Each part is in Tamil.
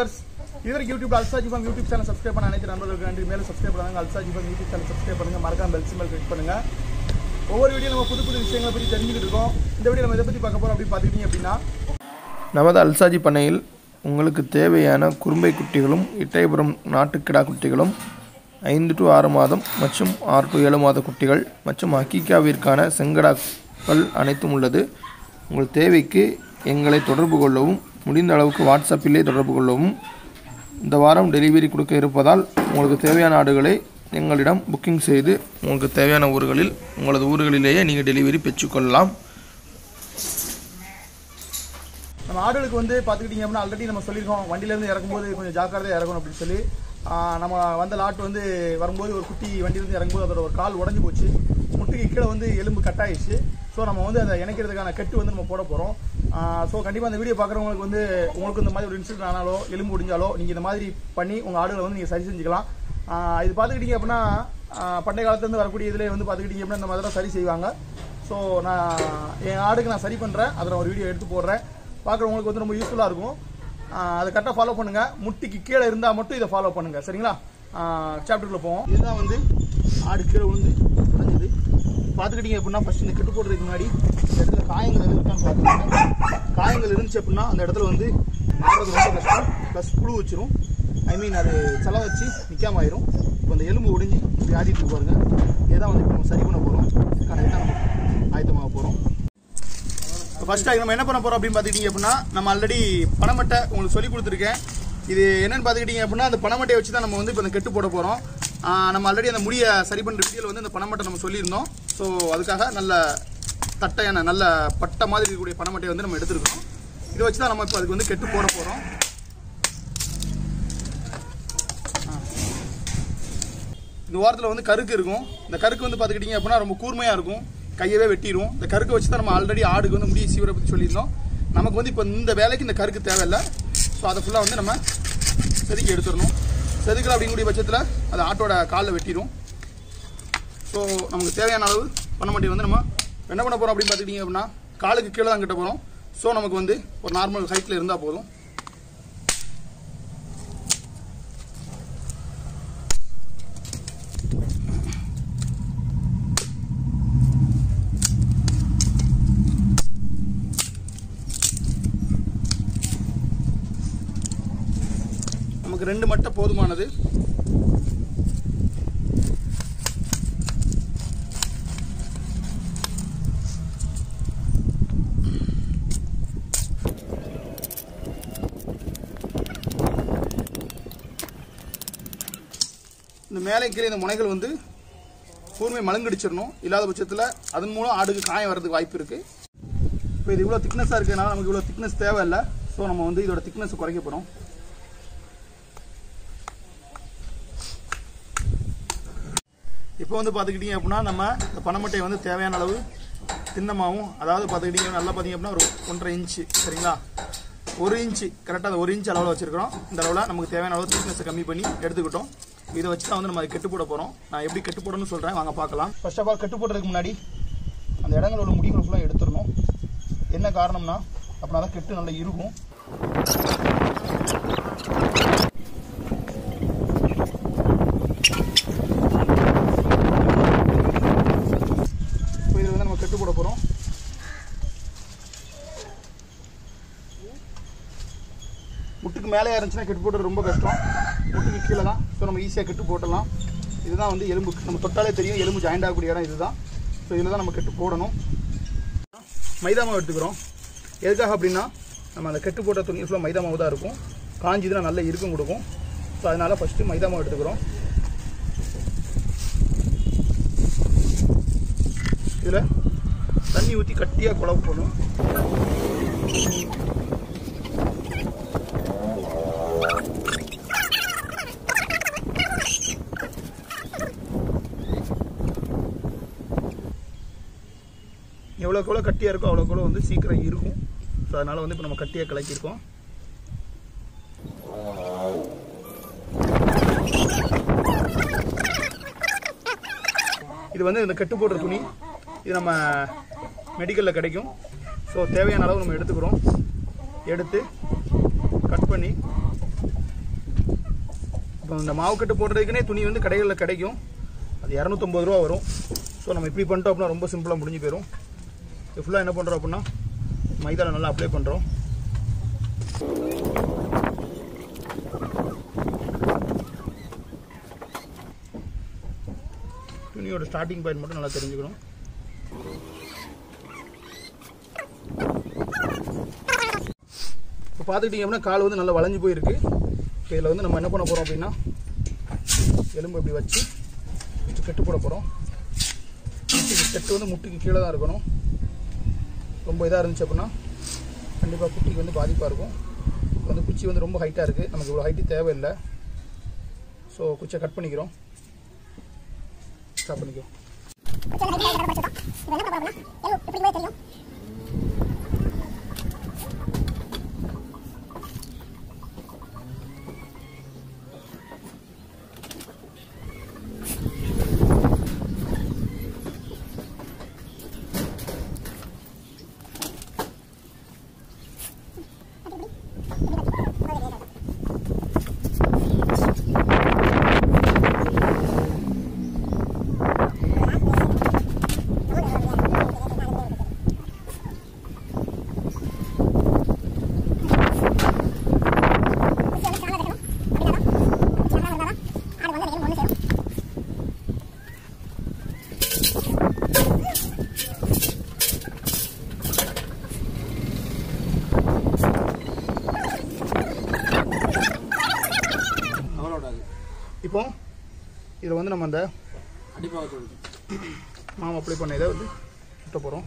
வியூவர்ஸ் இதுவரை YouTube Alsaji farm YouTube channel subscribe பண்ண அனைத்து நண்பர்களுக்கு நன்றி மேலும் சப்ஸ்கிரைப் பண்ணுங்க Alsaji farm YouTube channel subscribe பண்ணுங்க மறக்காம பெல் சிம்பல் கிளிக் பண்ணுங்க ஒவ்வொரு வீடியோ நம்ம புது புது விஷயங்களை பற்றி தெரிஞ்சுக்கிட்டு இருக்கோம் இந்த வீடியோ நம்ம இதை பற்றி பார்க்க போறோம் அப்படின்னு பார்த்துக்கிட்டீங்க அப்படின்னா நமது அல்சாஜி பண்ணையில் உங்களுக்கு தேவையான குறும்பை குட்டிகளும் இட்டயபுரம் நாட்டுக்கிடா குட்டிகளும் ஐந்து டு ஆறு மாதம் மற்றும் ஆறு டு ஏழு மாத குட்டிகள் மற்றும் அக்கீக்காவிற்கான செங்கடாக்கள் அனைத்தும் உள்ளது உங்கள் தேவைக்கு எங்களை தொடர்பு கொள்ளவும் முடிந்த அளவுக்கு வாட்ஸ்அப்பிலே தொடர்பு கொள்ளவும் இந்த வாரம் டெலிவரி கொடுக்க இருப்பதால் உங்களுக்கு தேவையான ஆடுகளை எங்களிடம் புக்கிங் செய்து உங்களுக்கு தேவையான ஊர்களில் உங்களது ஊர்களிலேயே நீங்கள் டெலிவரி பெற்றுக்கொள்ளலாம் நம்ம ஆடுகளுக்கு வந்து பார்த்துக்கிட்டீங்க அப்படின்னா ஆல்ரெடி நம்ம சொல்லியிருக்கோம் வண்டியிலேருந்து இறக்கும்போது கொஞ்சம் ஜாக்கிரதையாக இறக்கணும் அப்படின்னு சொல்லி ஆஹ் நம்ம வந்த லாட் வந்து வரும்போது ஒரு குட்டி வண்டியிலேருந்து இறங்கும்போது அதோட ஒரு கால் உடஞ்சி போச்சு முட்டுக்கு கீழே வந்து எலும்பு கட்டாயிடுச்சு ஸோ நம்ம வந்து அதை இணைக்கிறதுக்கான கட்டு வந்து நம்ம போட போகிறோம் ஸோ கண்டிப்பாக அந்த வீடியோ பார்க்குறவங்களுக்கு வந்து உங்களுக்கு இந்த மாதிரி ஒரு இன்சிடென்ட் ஆனாலோ எலும்பு ஒடிஞ்சாலோ நீங்கள் இந்த மாதிரி பண்ணி உங்கள் ஆடுகளை வந்து நீங்கள் சரி செஞ்சுக்கலாம் ஆஹ் இது பார்த்துக்கிட்டீங்க அப்படின்னா ஆஹ் பண்டைய காலத்துலேருந்து வரக்கூடிய இதில் வந்து பார்த்துக்கிட்டீங்க அப்படின்னா இந்த மாதிரிலாம் சரி செய்வாங்க ஸோ நான் என் ஆடுக்கு நான் சரி பண்ணுறேன் அதில் ஒரு வீடியோ எடுத்து போடுறேன் பார்க்குறவங்களுக்கு வந்து ரொம்ப யூஸ்ஃபுல்லாக இருக்கும் ஆஹ் அதை கரெக்டாக ஃபாலோ பண்ணுங்கள் முட்டிக்கு கீழே இருந்தால் மட்டும் இதை ஃபாலோ பண்ணுங்கள் சரிங்களா சாப்டருக்குள்ளே போவோம் இதுதான் வந்து ஆடு கீழே விழுந்து உடஞ்சது பார்த்துக்கிட்டீங்க அப்படின்னா ஃபஸ்ட் இந்த கெட்டு போடுறதுக்கு முன்னாடி இந்த இடத்துல காயங்கள் எதுவும் இருக்கான்னு பார்த்துக்கோங்க காயங்கள் இருந்துச்சு அப்படின்னா அந்த இடத்துல வந்து ஆடுறது ரொம்ப கஷ்டம் ப்ளஸ் புழு வச்சிரும் ஐ மீன் அது செலவு வச்சு நிற்காம ஆயிரும் இப்போ அந்த எலும்பு ஒடிஞ்சு இப்படி ஆடிட்டு இருக்கு பாருங்க இதான் வந்து இப்போ நம்ம சரி பண்ண போகிறோம் கரெக்டாக நம்ம ஆயத்தமாக போகிறோம் ஃபர்ஸ்ட் நம்ம என்ன பண்ண போறோம் அப்படின்னு பார்த்துக்கிட்டீங்க அப்படின்னா நம்ம ஆல்ரெடி பணமட்டை உங்களுக்கு சொல்லி கொடுத்துருக்கேன் இது என்னன்னு பார்த்துக்கிட்டீங்க அப்படின்னா அந்த பணமட்டையை வச்சு தான் நம்ம வந்து இப்போ இந்த கெட்டு போட போகிறோம் நம்ம ஆல்ரெடி அந்த முடியை சரி பண்ணுற வீடியோவில் வந்து அந்த பணமட்டை நம்ம சொல்லியிருந்தோம் ஸோ அதுக்காக நல்ல தட்டையான நல்ல பட்டை மாதிரி இருக்கக்கூடிய பணமட்டையை வந்து நம்ம எடுத்துருக்கோம் இதை வச்சு தான் நம்ம இப்போ அதுக்கு வந்து கெட்டு போட போகிறோம் இந்த ஓரத்தில் வந்து கருக்கு இருக்கும் இந்த கருக்கு வந்து பார்த்துக்கிட்டிங்க அப்படின்னா ரொம்ப கூர்மையாக இருக்கும் கையவே வெட்டிடும் இந்த கருக்கை வச்சு தான் நம்ம ஆல்ரெடி ஆடுக்கு வந்து முடி சீவரை பற்றி சொல்லியிருந்தோம் நமக்கு வந்து இப்போ இந்த வேலைக்கு இந்த கருக்கு தேவையில்லை ஸோ அதை ஃபுல்லாக வந்து நம்ம செதுக்கி எடுத்துடணும் செதுக்கல அப்படிங்கக்கூடிய பட்சத்தில் அது ஆட்டோட காலில் வெட்டிடும் ஸோ நமக்கு தேவையான அளவு பண்ண மாட்டேன் வந்து நம்ம என்ன பண்ண போகிறோம் அப்படின்னு பார்த்துக்கிட்டிங்க அப்படின்னா காலுக்கு கீழே தான் கட்ட போகிறோம் ஸோ நமக்கு வந்து ஒரு நார்மல் ஹைட்டில் இருந்தால் போதும் நமக்கு ரெண்டு மட்டை போதுமானது இந்த மேலே கீழே இந்த முனைகள் வந்து கூர்மை மலங்கடிச்சிடணும் இல்லாத பட்சத்தில் அதன் மூலம் ஆடுக்கு காயம் வர்றதுக்கு வாய்ப்பு இருக்குது இப்போ இது இவ்வளோ திக்னஸாக இருக்கிறதுனால நமக்கு இவ்வளோ திக்னஸ் தேவையில்லை ஸோ நம்ம வந்து இதோட திக்னஸ் குறைக்க போகிறோம் இப்போ வந்து பார்த்துக்கிட்டிங்க அப்படின்னா நம்ம இந்த பனைமட்டையை வந்து தேவையான அளவு திண்ணமாகவும் அதாவது பார்த்துக்கிட்டிங்க நல்லா பார்த்தீங்க அப்படின்னா ஒரு ஒன்றரை இன்ச்சு சரிங்களா ஒரு இன்ச்சு கரெக்டாக ஒரு இன்ச் அளவில் வச்சுருக்கிறோம் இந்த அளவில் நமக்கு தேவையான அளவு திக்னஸை கம்மி பண்ணி எடுத்துக்கிட்டோம் இதை வச்சு தான் வந்து நம்ம அதை கெட்டு போட போகிறோம் நான் எப்படி கெட்டு போடணும்னு சொல்கிறேன் வாங்க பார்க்கலாம் ஃபர்ஸ்ட் ஆஃப் ஆல் கெட்டு போடுறதுக்கு முன்னாடி அந்த இடங்களோட முடிகளை ஃபுல்லாக எடுத்துடணும் என்ன காரணம்னா அப்படின்னா தான் கெட்டு நல்லா இருக்கும் இப்போ இதில் வந்து நம்ம கெட்டு போட போகிறோம் முட்டுக்கு மேலே இருந்துச்சுன்னா கெட்டு போடுறது ரொம்ப கஷ்டம் முட்டுக்கு கீழே தான் ஸோ நம்ம ஈஸியாக கெட்டு போட்டலாம் இதுதான் வந்து எலும்பு நம்ம தொட்டாலே தெரியும் எலும்பு ஜாயிண்ட் ஆகக்கூடிய இடம் இதுதான் ஸோ இதில் தான் நம்ம கெட்டு போடணும் மைதா மாவு எடுத்துக்கிறோம் எதுக்காக அப்படின்னா நம்ம அந்த கெட்டு போட்ட துணி ஃபுல்லாக மைதா மாவு தான் இருக்கும் காஞ்சிதுன்னா நல்ல இறுக்கம் கொடுக்கும் ஸோ அதனால் ஃபஸ்ட்டு மைதா மாவு எடுத்துக்கிறோம் இதில் தண்ணி ஊற்றி கட்டியாக குழம்பு போடணும் எவ்வளோக்கு எவ்வளோ கட்டியாக இருக்கோ அவ்வளோக்கு எவ்வளோ வந்து சீக்கிரம் இருக்கும் ஸோ அதனால் வந்து இப்போ நம்ம கட்டியாக கலக்கியிருக்கோம் இது வந்து இந்த கட்டு போடுற துணி இது நம்ம மெடிக்கலில் கிடைக்கும் ஸோ தேவையான அளவு நம்ம எடுத்துக்கிறோம் எடுத்து கட் பண்ணி இப்போ இந்த மாவு கட்டு போடுறதுக்குனே துணி வந்து கடைகளில் கிடைக்கும் அது இரநூத்தொம்பது ரூபா வரும் ஸோ நம்ம இப்படி பண்ணிட்டோம் அப்படின்னா ரொம்ப சிம்பிளாக முடிஞ்சு போயிடும் இது ஃபுல்லாக என்ன பண்ணுறோம் அப்படின்னா மைதாவில் நல்லா அப்ளை பண்ணுறோம் துணியோட ஸ்டார்டிங் பாயிண்ட் மட்டும் நல்லா தெரிஞ்சுக்கணும் இப்போ பார்த்துக்கிட்டிங்க அப்படின்னா கால் வந்து நல்லா வளைஞ்சு போயிருக்கு இப்போ இதில் வந்து நம்ம என்ன பண்ண போகிறோம் அப்படின்னா எலும்பு இப்படி வச்சு வச்சு கெட்டு போட போகிறோம் முட்டிக்கு கெட்டு வந்து முட்டிக்கு கீழே தான் இருக்கணும் ரொம்ப இதாக இருந்துச்சு அப்படின்னா கண்டிப்பாக குட்டிக்கு வந்து பாதிப்பாக இருக்கும் இப்போ வந்து குச்சி வந்து ரொம்ப ஹைட்டாக இருக்குது நமக்கு இவ்வளோ ஹைட்டு தேவையில்லை ஸோ குச்சியை கட் பண்ணிக்கிறோம் ஸ்டாப் பண்ணிக்கிறோம் அவரோட அது இப்போ இதில் வந்து நம்ம அந்த அடிப்பாகத்தோடு மாவு அப்ளை பண்ண இதை வந்து சுட்ட போகிறோம்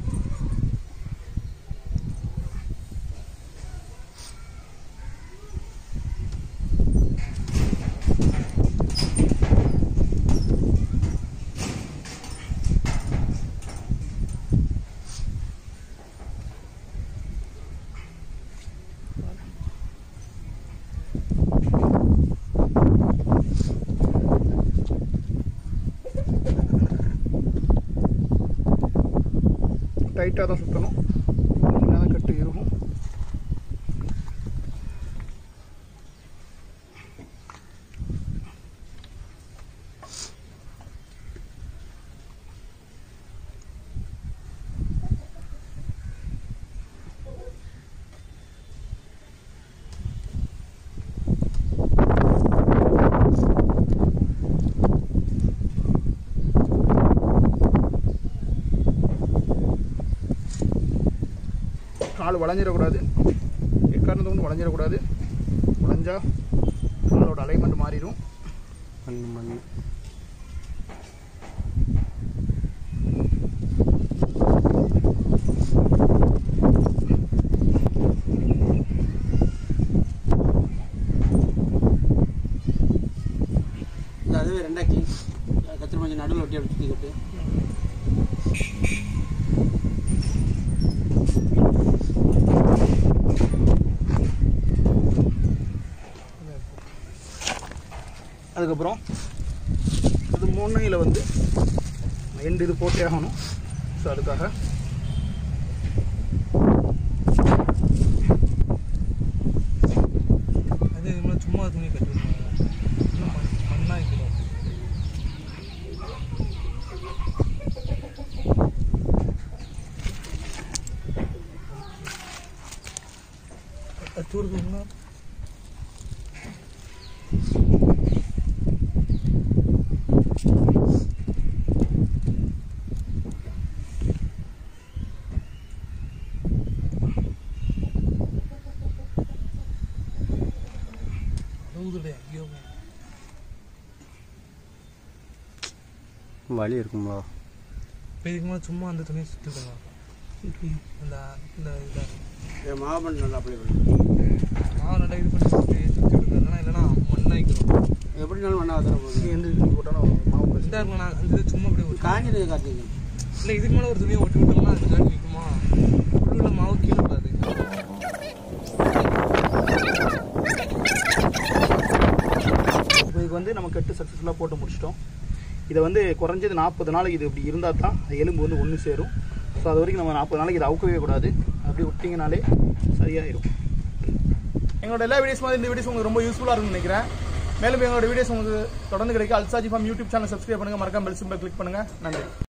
டைட்டாக தான் சுற்றணும் இல்லைன்னா தான் கட்டு இருக்கும் கால் வளைஞ்சிடக்கூடாது எக்காரணத்தை வந்து வளைஞ்சிடக்கூடாது வளைஞ்சா காலோட அலைன்மெண்ட் மாறிடும் மண் மண் இந்த அதுவே ரெண்டாக்கி கத்திரி கொஞ்சம் நடுவில் ஒட்டி அப்படி சுற்றிக்கிட்டு அதுக்கப்புறம் அது முன்னையில் வந்து எண்டு இது போட்டே ஆகணும் ஸோ அதுக்காக அது இதுமாதிரி சும்மா துணி கட்டிவிடுவாங்க இன்னும் மண் மண்ணாக்கிடும் தூரத்துனா ஊதுடே ஐயோ வலி இருக்குங்களா இப்போ இதுக்கு மேலே சும்மா அந்த துணியை சுற்றிடுங்க அந்த இந்த இதை மாவட்டம் நல்லா அப்ளை பண்ணி நான் நல்லா இது பண்ணி சுற்றி சுற்றி விடுறதுனா இல்லைன்னா மண்ணாக்கிடும் எப்படினாலும் மண்ணா தானே போகுது எந்த இது போட்டாலும் மாவு பிரச்சனை இதாக இருக்கும் நான் அந்த இது சும்மா அப்படியே ஒட்டி காஞ்சினது காத்திங்க இல்லை இதுக்கு மேலே ஒரு துணியை ஒட்டி விட்டோம்னா அது ஜாடி நிற்குமா உள்ள மாவு கீழே விடாது இப்போ இதுக்கு வந்து நம்ம கட்டு சக்ஸஸ்ஃபுல்லாக போட்டு முடிச்சிட்டோம் இதை வந்து குறைஞ்சது நாற்பது நாளைக்கு இது இப்படி இருந்தால் தான் அந்த எலும்பு வந்து ஒன்று சேரும் ஸோ அது வரைக்கும் நம்ம நாற்பது நாளைக்கு இதை அவுக்கவே கூடாது அப்படி விட்டிங்கனாலே சரியாயிரும் எங்களோட எல்லா வீடியோஸ் மாதிரி இந்த வீடியோஸ் உங்களுக்கு ரொம்ப யூஸ்ஃபுல்லாக இருக்கும்னு நினைக்கிறேன் மேலும் எங்களோட வீடியோஸ் உங்களுக்கு தொடர்ந்து கிடைக்க Alsaji farm YouTube channel subscribe பண்ணுங்க மறக்காம பெல் சிம்பிள் கிளிக் பண்ணுங்க நன்றி